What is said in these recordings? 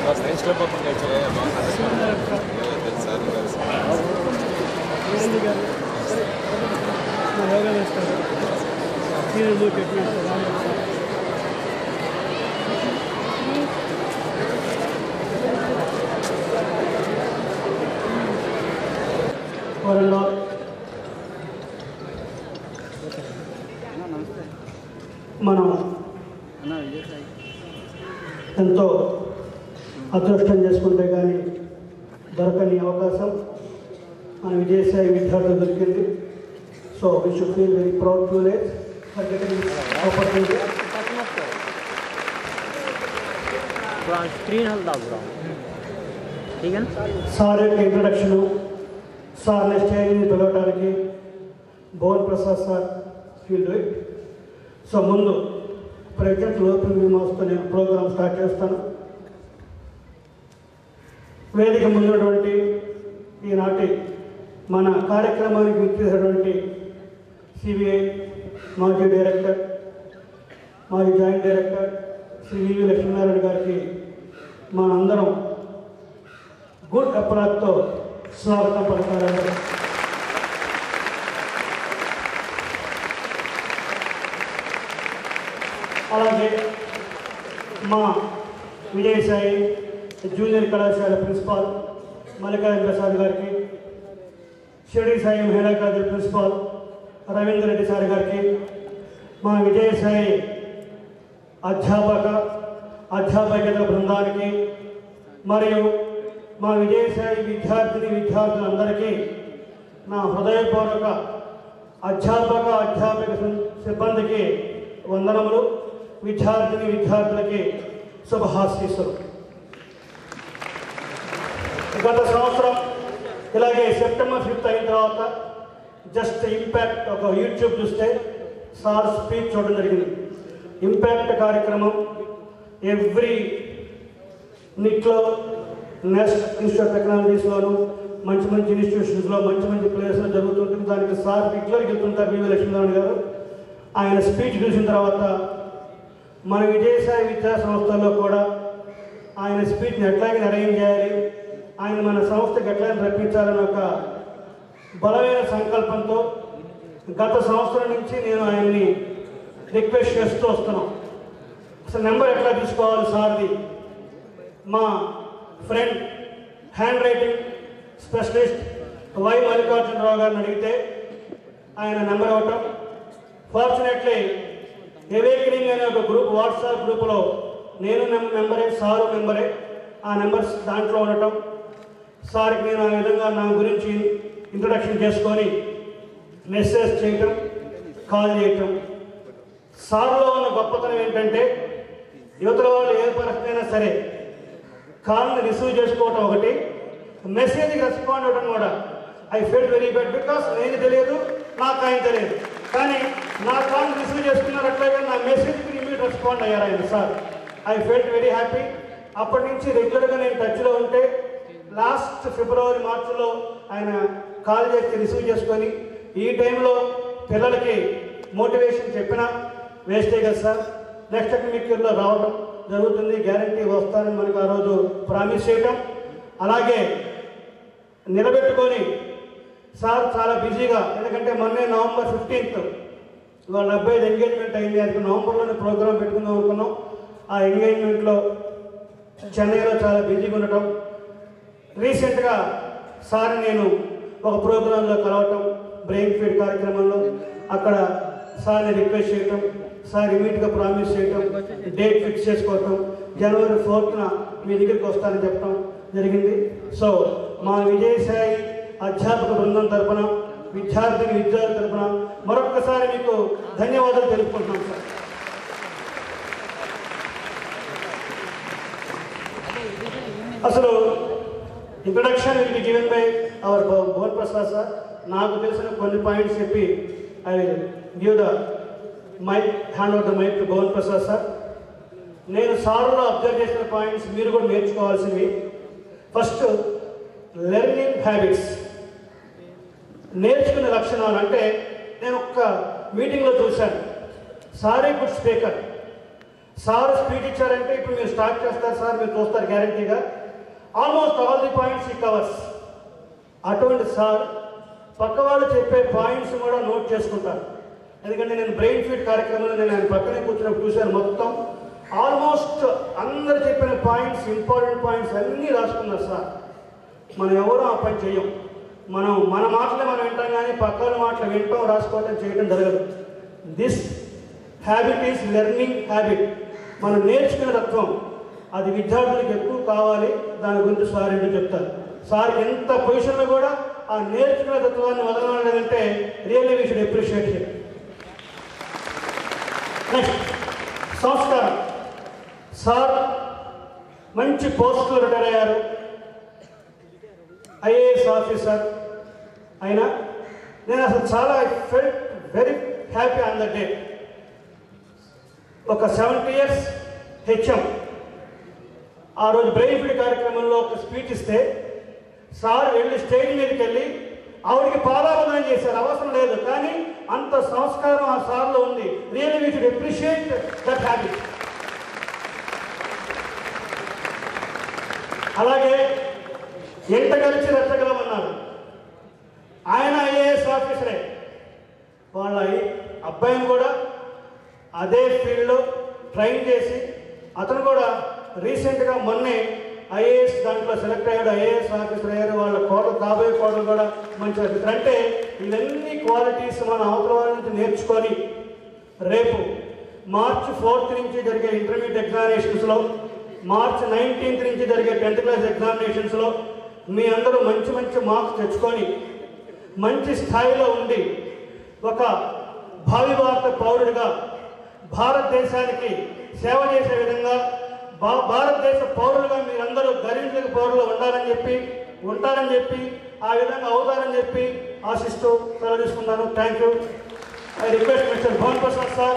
science club open చేయించారు తెలుసు sir తెలుసు వీరండి గారు మా యోగా వేస్తారు సీనియర్లు టెక్నీషియన్ రామకృష్ణ వరంగల్ మనం ఎంతో అదృష్టం చేసుకుంటే కానీ దొరకని అవకాశం మన విజయసాయి విద్యార్థులు దొరికింది so we should feel very proud to late for getting opportunity screen हल्दा पूरा ठीक है ना సార్ యొక్క ఇంట్రడక్షను సార్ని స్టేజ్ మీద పిలవడానికి Bhuvan Prasad sir feel it so ముందు ప్రజెంట్ ఓపెన్ విమాస్తో నేను ప్రోగ్రామ్ స్టార్ట్ చేస్తాను వేదిక ముందున్నటువంటి ఈనాటి మన కార్యక్రమానికి విచ్చేసినటువంటి సిబిఐ మాజీ డైరెక్టర్ మాజీ జాయింట్ డైరెక్టర్ శ్రీ వివి లక్ష్మీనారాయణ గారికి మన అందరం గుడ్ అప్రాత్తో స్వాగతం పలకాలండి అలాగే మా విజయసాయి జూనియర్ కళాశాల ప్రిన్సిపాల్ మల్లికార్జున ప్రసాద్ గారికి షిరిడి సాయి మహిళా college principal Ravindra Reddy sir గారికి మా విజయసాయి అధ్యాపక అధ్యాపకేతర బృందానికి మరియు మా విజయసాయి విద్యార్థిని విద్యార్థులందరికీ నా హృదయపూర్వక అధ్యాపక అధ్యాపక సిబ్- సిబ్బందికి వందనములు విద్యార్థిని విద్యార్థులకి శుభాశీస్సులు గత సంవత్సరం ఇలాగే సెప్టెంబర్ ఫిఫ్త్ అయిన తర్వాత జస్ట్ ఇంపాక్ట్ ఒక యూట్యూబ్ చూస్తే సార్ స్పీచ్ చూడడం జరిగింది ఇంపాక్ట్ కార్యక్రమం ఎవ్రీ నిట్లో నెక్స్ట్ ఇన్స్టిట్యూట్ ఆఫ్ టెక్నాలజీస్లోను మంచి మంచి ఇన్స్టిట్యూషన్స్లో మంచి మంచి ప్లేస్లో జరుగుతుంటుంది దానికి సార్ రెగ్యులర్కి వెళ్తుంటారు వివి లక్ష్మీనారాయణ గారు ఆయన స్పీచ్ చూసిన తర్వాత మన విజయసాయి విద్యా సంస్థల్లో కూడా ఆయన స్పీచ్ని ఎట్లాగే అరేంజ్ చేయాలి ఆయన మన సంస్థకి ఎట్లాగే రప్పించాలని ఒక బలమైన సంకల్పంతో గత సంవత్సరం నుంచి నేను ఆయన్ని రిక్వెస్ట్ చేస్తూ వస్తున్నాం అసలు నెంబర్ ఎట్లా తీసుకోవాలి సార్ది మా friend hand writing specialist Y Mallikarjunarao గారిని అడిగితే ఆయన నెంబర్ ఇవ్వటం ఫార్చునేట్లీ ఎవేకనింగ్ అనే ఒక గ్రూప్ వాట్సాప్ గ్రూపులో నేను నెం- మెంబరే సారు మెంబరే ఆ నెంబర్స్ దాంట్లో ఉండటం సార్కి నేను ఆ విధంగా నా గురించి ఇంట్రొడక్షన్ చేసుకొని మెసేజ్ చేయటం కాల్ చేయటం సార్లో ఉన్న గొప్పతనం ఏంటంటే యువతల వాళ్ళు ఏ పరిస్థితి అయినా సరే కాల్ని రిసీవ్ చేసుకోవటం ఒకటి మెసేజ్కి రెస్పాండ్ అవ్వడం కూడా I feel very bad because నేను తెలియదు నాకు ఆయన తెలియదు కానీ నా కాల్ని రిసీవ్ చేసుకున్నారు అట్లాగే నా మెసేజ్కి ఇమీడియట్ రెస్పాండ్ అయ్యారు ఆయన sir I felt very happy అప్పటి నుంచి రెగ్యులర్గా నేను టచ్లో ఉంటే లాస్ట్ ఫిబ్రవరి మార్చిలో ఆయన కాల్ చేసి రిసీవ్ చేసుకొని ఈ టైంలో పిల్లలకి మోటివేషన్ చెప్పినా వేస్టే కదా సార్ నెక్స్ట్ అకాడమిక్ ఇయర్లో రావడం జరుగుతుంది గ్యారంటీ వస్తానని మనకు ఆ రోజు ప్రామిస్ చేయటం అలాగే నిలబెట్టుకొని సార్ చాలా బిజీగా ఎందుకంటే మొన్నే నవంబర్ ఫిఫ్టీన్త్ వాళ్ళ అబ్బాయి ఎంగేజ్మెంట్ అయింది అది నవంబర్లోనే ప్రోగ్రామ్ పెట్టుకుందాం అనుకున్నాం ఆ ఎంగేజ్మెంట్లో చెన్నైలో చాలా బిజీగా ఉండటం రీసెంట్గా సార్ నేను ఒక ప్రోగ్రాంలో కలవటం బ్రెయిన్ ఫీడ్ కార్యక్రమంలో అక్కడ సార్ని రిక్వెస్ట్ చేయటం సార్ ఇమీడియట్గా ప్రామిస్ చేయటం డేట్ ఫిక్స్ చేసుకోవటం జనవరి ఫోర్త్న మీ దగ్గరికి వస్తానని చెప్పడం జరిగింది సో మా విజయసాయి అధ్యాపక బృందం తరపున విద్యార్థిని విద్యార్థుల తరపున మరొక్కసారి మీకు ధన్యవాదాలు తెలుపుకుంటున్నాం సార్ అసలు introduction will be given by our Bhuvan Prasad sir నాకు తెలిసిన కొన్ని పాయింట్స్ చెప్పి I give the mic hand over the mic to Bhuvan Prasad sir నేను సార్లో అబ్జర్వ్ చేసిన పాయింట్స్ మీరు కూడా నేర్చుకోవాల్సినవి ఫస్ట్ లెర్నింగ్ హ్యాబిట్స్ నేర్చుకునే లక్షణాలు అంటే నేను ఒక్క మీటింగ్లో చూశాను sorry good speaker sir speed ఇచ్చారంటే ఇప్పుడు మీరు స్టార్ట్ చేస్తారు సార్ మీరు చూస్తారు గ్యారంటీగా ఆల్మోస్ట్ ఆల్ ది పాయింట్స్ ఈ కవర్స్ అటువంటి సార్ పక్క వాళ్ళు చెప్పే పాయింట్స్ కూడా నోట్ చేసుకుంటారు ఎందుకంటే నేను బ్రెయిన్ ఫీడ్ కార్యక్రమంలో నేను ఆయన పక్కనే కూర్చున్నప్పుడు చూశాను మొత్తం ఆల్మోస్ట్ అందరు చెప్పిన పాయింట్స్ ఇంపార్టెంట్ పాయింట్స్ అన్నీ రాసుకున్నారు సార్ మనం ఎవరూ ఆ పని చేయం మనం మన మాటలే మనం వింటాం కానీ పక్క వాళ్ళ మాటలు వింటాం రాసుకోవటం చేయడం జరగదు this habit is learning habit మనం నేర్చుకునే తత్వం అది విద్యార్థులకు ఎక్కువ కావాలి దాని గురించి సార్ ఏంటో చెప్తారు సార్ ఎంత పొజిషన్లో కూడా ఆ నేర్చుకునే తత్వాన్ని వదలలేదంటే really we should appreciate him next సంస్కారం సార్ మంచి పోస్టులు రిటైర్ అయ్యారు ఐఏఎస్ ఆఫీసర్ అయినా నేను అసలు చాలా felt very happy on the day ఒక సెవెంటీ ఇయర్స్ హెచ్ఎం ఆ రోజు బ్రెయిన్ ఫీడ్ కార్యక్రమంలో ఒక స్పీచ్ ఇస్తే సార్ వెళ్ళి స్టేజ్ మీదకి వెళ్ళి ఆవిడకి పాదాబంధనం చేశారు అవసరం లేదు కానీ అంత సంస్కారం ఆ సార్లో ఉంది really we should appreciate that habit అలాగే ఎంట కలిసి రెచ్చగలమన్నారు ఆయన ఐఏఎస్ ఆఫీసరే వాళ్ళ ఐ- అబ్బాయిని కూడా అదే ఫీల్డ్లో ట్రైన్ చేసి అతను కూడా రీసెంట్గా మొన్నే ఐఏఎస్ దాంట్లో సెలెక్ట్ అయ్యాడు ఐఏఎస్ ఆఫీసర్ అయ్యారు వాళ్ళ కోడలు కాబోయే కోడలు కూడా మంచి ఆఫీసర్ అంటే ఇవన్నీ క్వాలిటీస్ మన అవతల వాళ్ళ నుంచి నేర్చుకొని రేపు మార్చ్ ఫోర్త్ నుంచి జరిగే ఇంటర్మీడియట్ ఎగ్జామినేషన్స్లో మార్చ్ నైన్టీన్త్ నుంచి జరిగే టెన్త్ క్లాస్ ఎగ్జామినేషన్స్లో మీ అందరూ మంచి మంచి మార్క్స్ తెచ్చుకొని మంచి స్థాయిలో ఉండి ఒక భావి భారత పౌరుడిగా భారతదేశానికి సేవ చేసే విధంగా భా భారతదేశ పౌరులుగా మీరందరూ గరీబ్ పౌరులు ఉండాలని చెప్పి ఉంటారని చెప్పి ఆ విధంగా అవుతారని చెప్పి ఆశిస్తూ సెలవు తీసుకున్నాను thank you I request mister Bhavan Prasad sir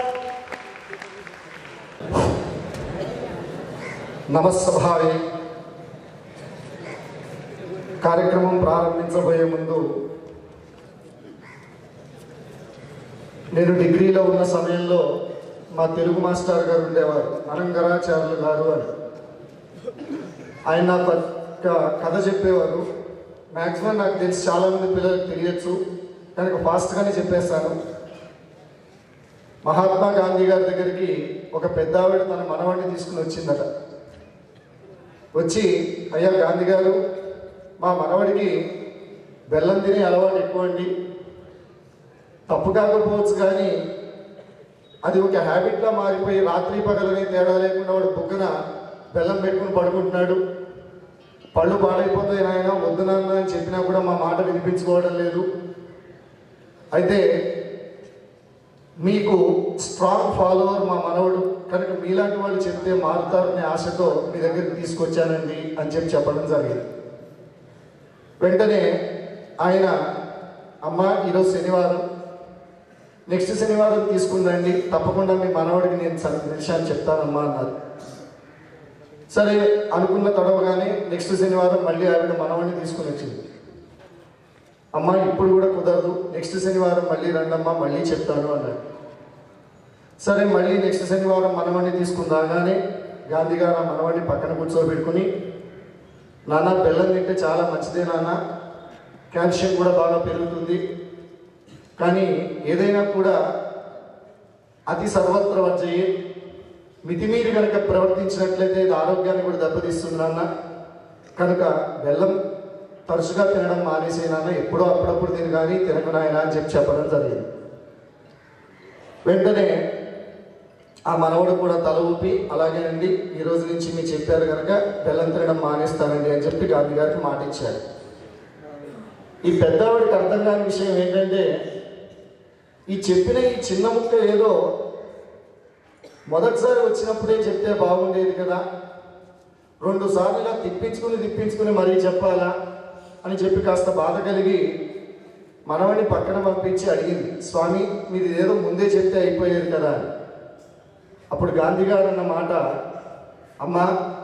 నమస్సభాయే కార్యక్రమం ప్రారంభించబోయే ముందు నేను డిగ్రీలో ఉన్న సమయంలో మా తెలుగు మాస్టర్ గారు ఉండేవారు అనంగరాచార్యులు గారు అని ఆయన నాకు ఒక కథ చెప్పేవారు మ్యాక్సిమం నాకు తెలిసి చాలామంది పిల్లలకు తెలియచ్చు కనుక ఫాస్ట్గానే చెప్పేస్తాను మహాత్మా గాంధీ గారి దగ్గరికి ఒక పెద్ద ఆవిడ తన మనవాడిని తీసుకుని వచ్చిందట వచ్చి అయ్యా గాంధీ గారు మా మనవడికి బెల్లం తినే అలవాటు ఎక్కువ అండి తప్పు కాకపోవచ్చు కానీ అది ఒక హ్యాబిట్లా మారిపోయి రాత్రి పగలనే తేడా లేకుండా వాడు బుగ్గన బెల్లం పెట్టుకుని పడుకుంటున్నాడు పళ్ళు పాడైపోతాయి నాయన వద్దు నాన్న అని చెప్పినా కూడా మా మాట వినిపించుకోవడం లేదు అయితే మీకు స్ట్రాంగ్ ఫాలోవర్ మా మనవడు కనుక మీలాంటి వాళ్ళు చెప్తే మారుతారనే ఆశతో మీ దగ్గరికి తీసుకొచ్చానండి అని చెప్పి చెప్పడం జరిగింది వెంటనే ఆయన అమ్మ ఈరోజు శనివారం నెక్స్ట్ శనివారం తీసుకుందండి తప్పకుండా మీ మనవడికి నేను సరి విషయాన్ని చెప్తానమ్మా అన్నారు సరే అనుకున్న తడవగానే నెక్స్ట్ శనివారం మళ్ళీ ఆవిడ మనవడిని తీసుకుని వచ్చింది అమ్మ ఇప్పుడు కూడా కుదరదు నెక్స్ట్ శనివారం మళ్ళీ రండమ్మా మళ్ళీ చెప్తాను అన్నాడు సరే మళ్ళీ నెక్స్ట్ శనివారం మనవడిని తీసుకుని రాగానే గాంధీ గారు ఆ మనవడిని పక్కన కూర్చోబెట్టుకుని నాన్న బెల్లం తింటే చాలా మంచిదే నాన్న కాల్షియం కూడా బాగా పెరుగుతుంది కానీ ఏదైనా కూడా అతి సర్వత్ర వర్జయి మితిమీరి కనుక ప్రవర్తించినట్లయితే ఇది ఆరోగ్యాన్ని కూడా దెబ్బతీస్తుంది నాన్న కనుక బెల్లం తరచుగా తినడం మానేసే నాన్న ఎప్పుడో అప్పుడప్పుడు తిని కానీ తినకు నాయనా అని చెప్పి చెప్పడం జరిగింది వెంటనే ఆ మనవడు కూడా తల ఊపి అలాగేనండి ఈ రోజు నుంచి మీరు చెప్పారు కనుక బెల్లం తినడం మానేస్తానండి అని చెప్పి గాంధీ గారికి మాట ఇచ్చారు ఈ పెద్దవాడికి అర్థం కాని విషయం ఏంటంటే ఈ చెప్పిన ఈ చిన్న ముక్క ఏదో మొదటిసారి వచ్చినప్పుడే చెప్తే బాగుండేది కదా రెండు సార్లు ఇలా తిప్పించుకుని తిప్పించుకుని మరీ చెప్పాలా అని చెప్పి కాస్త బాధ కలిగి మనవని పక్కన పంపించి అడిగింది స్వామి మీరు ఏదో ముందే చెప్తే అయిపోయేది కదా అని అప్పుడు గాంధీ గారు అన్న మాట అమ్మా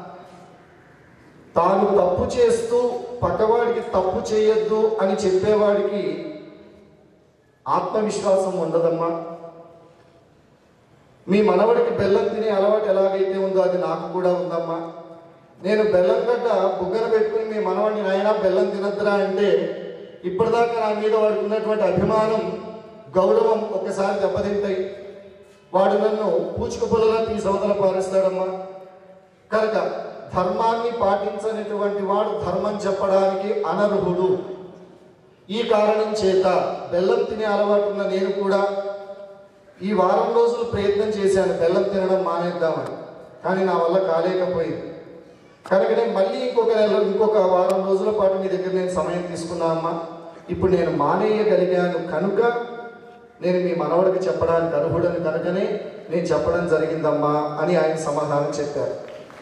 తాను తప్పు చేస్తూ పక్కవాడికి తప్పు చేయొద్దు అని చెప్పేవాడికి ఆత్మవిశ్వాసం ఉండదమ్మా మీ మనవడికి బెల్లం తినే అలవాటు ఎలాగైతే ఉందో అది నాకు కూడా ఉందమ్మా నేను బెల్లం గడ్డ బుగ్గన పెట్టుకుని మీ మనవడిని నాయనా బెల్లం తినద్దురా అంటే ఇప్పటిదాకా నా మీద వాడికి ఉన్నటువంటి అభిమానం గౌరవం ఒకసారి దెబ్బతింటాయి వాడు నన్ను పూచిక పుల్లలా తీసి అవతల పారేస్తాడమ్మా కనుక ధర్మాన్ని పాటించనటువంటి వాడు ధర్మం చెప్పడానికి అనర్హుడు ఈ కారణం చేత బెల్లం తినే అలవాటు ఉన్న నేను కూడా ఈ వారం రోజులు ప్రయత్నం చేశాను బెల్లం తినడం మానేద్దామని కానీ నా వల్ల కాలేకపోయింది కనుక నేను మళ్ళీ ఇంకొక నెల ఇంకొక వారం రోజుల పాటు మీ దగ్గర నేను సమయం తీసుకున్నా అమ్మా ఇప్పుడు నేను మానేయగలిగాను కనుక నేను మీ మనవడికి చెప్పడానికి అర్హుడని కనుకనే నేను చెప్పడం జరిగిందమ్మా అని ఆయన సమాధానం చెప్పారు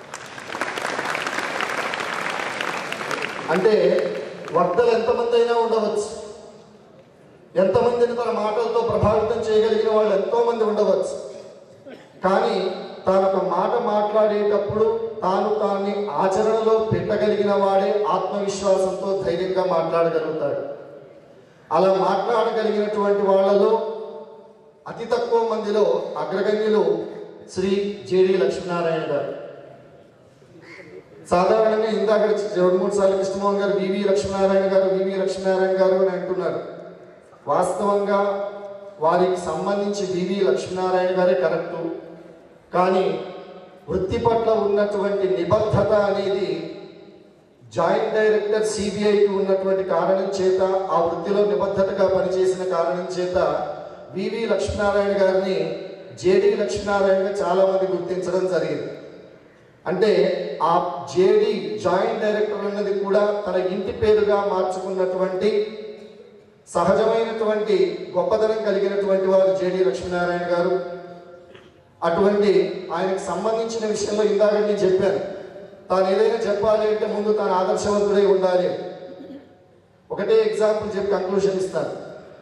అంటే వక్తలు ఎంతమంది అయినా ఉండవచ్చు ఎంతమందిని తన మాటలతో ప్రభావితం చేయగలిగిన వాళ్ళు ఎంతో మంది ఉండవచ్చు కానీ తాను ఒక మాట మాట్లాడేటప్పుడు తాను తాన్ని ఆచరణలో పెట్టగలిగిన వాడే ఆత్మవిశ్వాసంతో ధైర్యంగా మాట్లాడగలుగుతాడు అలా మాట్లాడగలిగినటువంటి వాళ్ళలో అతి తక్కువ మందిలో అగ్రగణ్యులు శ్రీ జేడి లక్ష్మీనారాయణ గారు సాధారణంగా ఇందాక రెండు మూడు సార్లు కృష్ణమోహన్ గారు వివి లక్ష్మీనారాయణ గారు వివి లక్ష్మీనారాయణ గారు అని అంటున్నారు వాస్తవంగా వారికి సంబంధించి వివి లక్ష్మీనారాయణ గారే కరెక్టు కానీ వృత్తి పట్ల ఉన్నటువంటి నిబద్ధత అనేది జాయింట్ డైరెక్టర్ సిబిఐకి ఉన్నటువంటి కారణం చేత ఆ వృత్తిలో నిబద్ధతగా పనిచేసిన కారణం చేత వివి లక్ష్మీనారాయణ గారిని జేడి లక్ష్మీనారాయణగా చాలా మంది గుర్తించడం జరిగింది అంటే ఆ జేడి జాయింట్ డైరెక్టర్ అన్నది కూడా తన ఇంటి పేరుగా మార్చుకున్నటువంటి సహజమైనటువంటి గొప్పతనం కలిగినటువంటి వారు జేడి లక్ష్మీనారాయణ గారు అటువంటి ఆయనకు సంబంధించిన విషయంలో ఇందాక నేను చెప్పాను తాను ఏదైనా చెప్పాలి అంటే ముందు తాను ఆదర్శవంతుడై ఉండాలి ఒకటే ఎగ్జాంపుల్ చెప్పి కంక్లూషన్ ఇస్తాను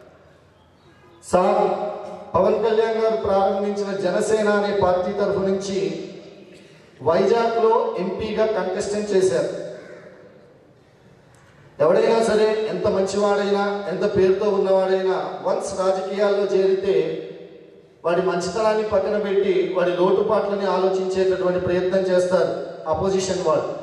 సార్ పవన్ కళ్యాణ్ గారు ప్రారంభించిన జనసేన అనే పార్టీ తరఫు నుంచి వైజాగ్లో ఎంపీగా కంటెస్టెంట్ చేశారు ఎవడైనా సరే ఎంత మంచివాడైనా ఎంత పేరుతో ఉన్నవాడైనా వన్స్ రాజకీయాల్లో చేరితే వాడి మంచితనాన్ని పక్కన పెట్టి వాడి లోటుపాట్లని ఆలోచించేటటువంటి ప్రయత్నం చేస్తారు అపోజిషన్ వాళ్ళు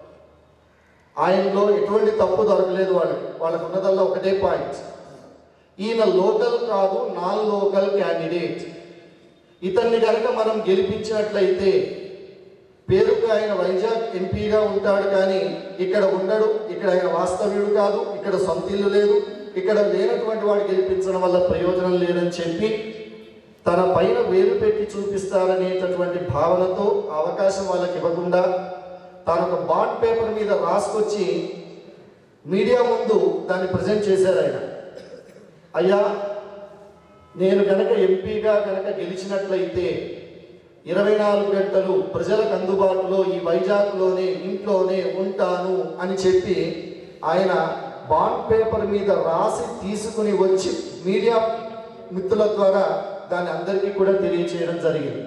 ఆయనలో ఎటువంటి తప్పు దొరకలేదు వాళ్ళకి వాళ్ళకు ఉన్నదల్లా ఒకటే పాయింట్ ఈయన లోకల్ కాదు నాన్ లోకల్ క్యాండిడేట్ ఇతన్ని కనుక మనం గెలిపించినట్లయితే పేరుకు ఆయన వైజాగ్ ఎంపీగా ఉంటాడు కానీ ఇక్కడ ఉండడు ఇక్కడ ఆయన వాస్తవ్యుడు కాదు ఇక్కడ సొంత ఇల్లు లేదు ఇక్కడ లేనటువంటి వాడు గెలిపించడం వల్ల ప్రయోజనం లేదని చెప్పి తన పైన వేలు పెట్టి చూపిస్తారనేటటువంటి భావనతో ఆ అవకాశం వాళ్ళకి ఇవ్వకుండా తాను ఒక బాండ్ పేపర్ మీద రాసుకొచ్చి మీడియా ముందు దాన్ని ప్రజెంట్ చేశారు ఆయన అయ్యా నేను గనక ఎంపీగా గనక గెలిచినట్లయితే ఇరవై నాలుగు గంటలు ప్రజలకు అందుబాటులో ఈ వైజాగ్లోనే ఇంట్లోనే ఉంటాను అని చెప్పి ఆయన బాండ్ పేపర్ మీద రాసి తీసుకుని వచ్చి మీడియా మిత్రుల ద్వారా దాన్ని అందరికీ కూడా తెలియచేయడం జరిగింది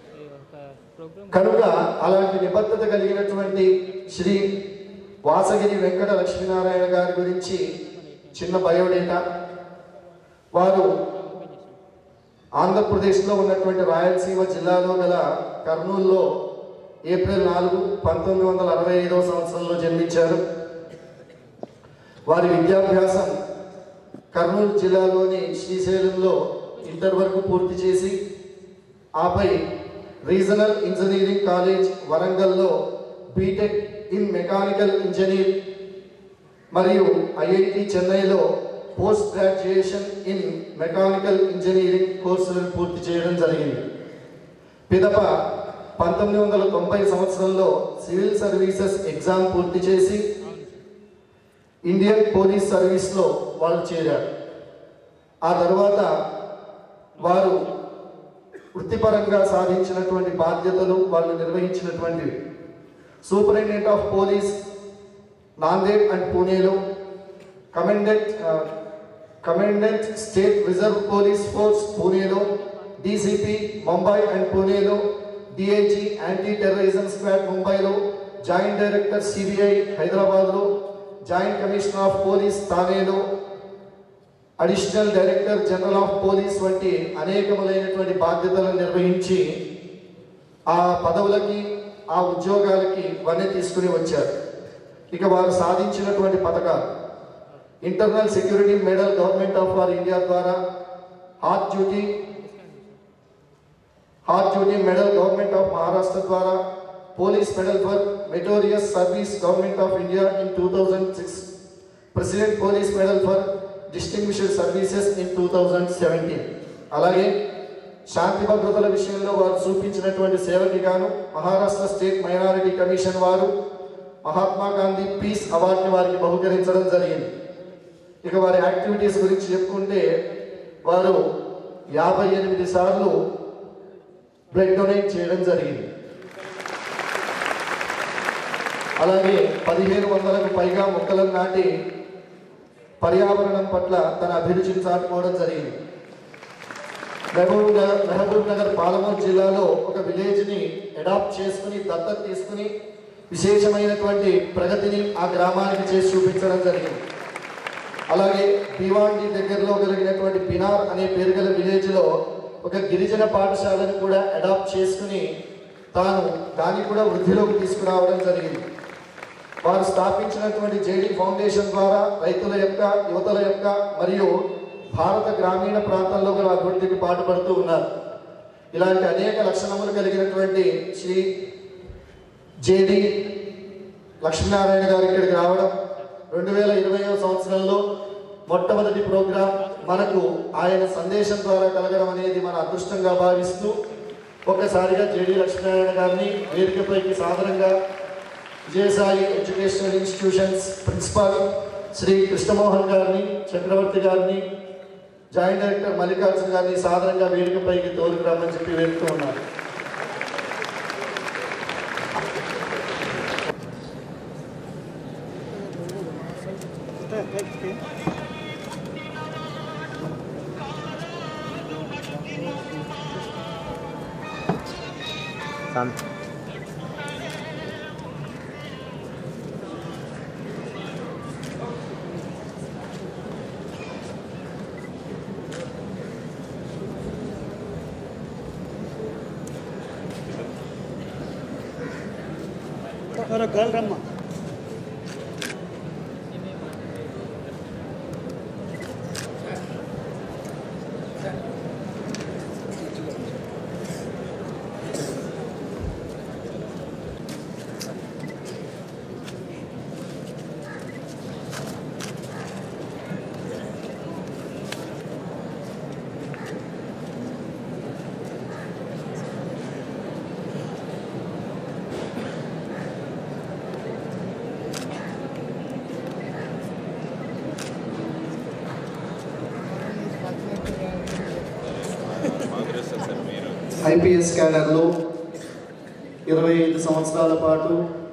కనుక అలాంటి నిబద్ధత కలిగినటువంటి శ్రీ వాసగిరి వెంకట లక్ష్మీనారాయణ గారి గురించి చిన్న బయోడేటా వారు ఆంధ్రప్రదేశ్లో ఉన్నటువంటి రాయలసీమ జిల్లాలో గల కర్నూలులో ఏప్రిల్ నాలుగు పంతొమ్మిది వందల అరవై ఐదవ సంవత్సరంలో జన్మించారు వారి విద్యాభ్యాసం కర్నూలు జిల్లాలోని శ్రీశైలంలో ఇంటర్ వరకు పూర్తి చేసి ఆపై రీజనల్ ఇంజనీరింగ్ కాలేజ్ వరంగల్లో బీటెక్ ఇన్ మెకానికల్ ఇంజనీర్ మరియు ఐఐటి చెన్నైలో post graduation in mechanical engineering కోర్సులను పూర్తి చేయడం జరిగింది పిదప పంతొమ్మిది వందల తొంభై సంవత్సరంలో సివిల్ సర్వీసెస్ ఎగ్జామ్ పూర్తి చేసి ఇండియన్ పోలీస్ సర్వీస్లో వాళ్ళు చేరారు ఆ తర్వాత వారు వృత్తిపరంగా సాధించినటువంటి బాధ్యతలు వాళ్ళు నిర్వహించినటువంటివి superintendent of police Nanded and పూణేలో commandant commandant state reserve police force పూణేలో డీసీపీ ముంబై అండ్ పూణేలో డిఐజీ యాంటీ టెర్రరిజం స్క్వాడ్ ముంబైలో జాయింట్ డైరెక్టర్ సిబిఐ హైదరాబాద్లో జాయింట్ కమిషనర్ ఆఫ్ పోలీస్ థానేలో additional director general of police వంటి అనేకములైనటువంటి బాధ్యతలను నిర్వహించి ఆ పదవులకి ఆ ఉద్యోగాలకి వన్నె తీసుకుని వచ్చారు ఇక వారు సాధించినటువంటి పథకాలు internal security medal government of our India ద్వారా heart duty heart duty medal government of Maharashtra ద్వారా police medal for meritorious service government of India in two thousand six president police medal for distinguished services in two thousand seventeen అలాగే శాంతి భద్రతల విషయంలో వారు చూపించినటువంటి సేవకి గాను మహారాష్ట్ర స్టేట్ మైనారిటీ కమిషన్ వారు మహాత్మా గాంధీ పీస్ అవార్డుని వారికి బహుకరించడం జరిగింది ఇక వారి యాక్టివిటీస్ గురించి చెప్పుకుంటే వారు యాభై ఎనిమిది సార్లు బ్లడ్ డొనేట్ చేయడం జరిగింది అలాగే పదిహేను వందలకు పైగా మొక్కలను నాటి పర్యావరణం పట్ల తన అభిరుచిని చాటుకోవడం జరిగింది మహబూబ్ నగర్ మహబూబ్ నగర్ పాలమూరు జిల్లాలో ఒక విలేజ్ని అడాప్ట్ చేసుకుని దత్తత తీసుకుని విశేషమైనటువంటి ప్రగతిని ఆ గ్రామానికి చేసి చూపించడం జరిగింది అలాగే భివాండి దగ్గరలో కలిగినటువంటి పినార్ అనే పేరు గల విలేజ్లో ఒక గిరిజన పాఠశాలను కూడా అడాప్ట్ చేసుకుని తాను దాన్ని కూడా వృద్ధిలోకి తీసుకురావడం జరిగింది వారు స్థాపించినటువంటి జేడీ ఫౌండేషన్ ద్వారా రైతుల యొక్క యువతల యొక్క మరియు భారత గ్రామీణ ప్రాంతాల్లో గల అభివృద్ధికి పాటుపడుతూ ఉన్నారు ఇలాంటి అనేక లక్షణములు కలిగినటువంటి శ్రీ జేడి లక్ష్మీనారాయణ గారు ఇక్కడికి రావడం రెండు వేల ఇరవైవ సంవత్సరంలో మొట్టమొదటి ప్రోగ్రాం మనకు ఆయన సందేశం ద్వారా కలగడం అనేది మన అదృష్టంగా భావిస్తూ ఒక్కసారిగా జేడి లక్ష్మీనారాయణ గారిని వేదికపైకి సాధారణంగా Vijayasai educational institutions principal Shri Krishnamohan గారిని చక్రవర్తి గారిని జాయింట్ డైరెక్టర్ మల్లికార్జున గారిని సాధారణంగా వేదికపైకి తోలుకురామని చెప్పి వేడుతూ ఉన్నారు శాంతి గర్ల్ రమ్మా కాంగ్రెస్ సార్ మీరు ఐపీఎస్ క్యాడర్లో ఇరవై ఐదు సంవత్సరాల పాటు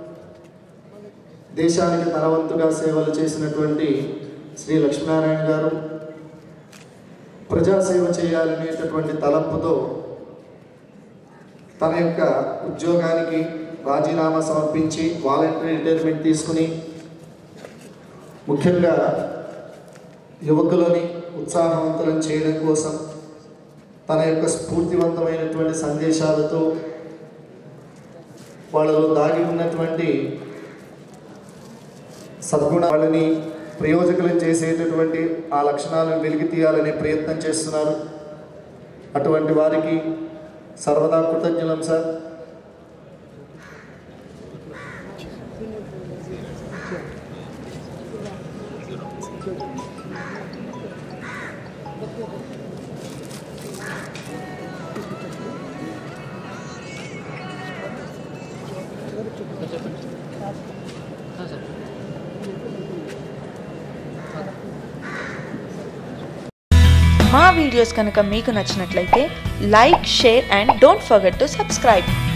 దేశానికి తనవంతుగా సేవలు చేసినటువంటి శ్రీ లక్ష్మీనారాయణ గారు ప్రజాసేవ చేయాలనేటటువంటి తలంపుతో తన యొక్క ఉద్యోగానికి రాజీనామా సమర్పించి వాలంటరీ రిటైర్మెంట్ తీసుకుని ముఖ్యంగా యువకులని ఉత్సాహవంతులను చేయడం కోసం తన యొక్క స్ఫూర్తివంతమైనటువంటి సందేశాలతో వాళ్ళలో దాగి ఉన్నటువంటి సద్గుణ వాళ్ళని ప్రయోజకులను చేసేటటువంటి ఆ లక్షణాలను వెలికి తీయాలనే ప్రయత్నం చేస్తున్నారు అటువంటి వారికి సర్వదా కృతజ్ఞులం సార్ మా వీడియోస్ కనుక మీకు నచ్చినట్లయితే like share and don't forget to subscribe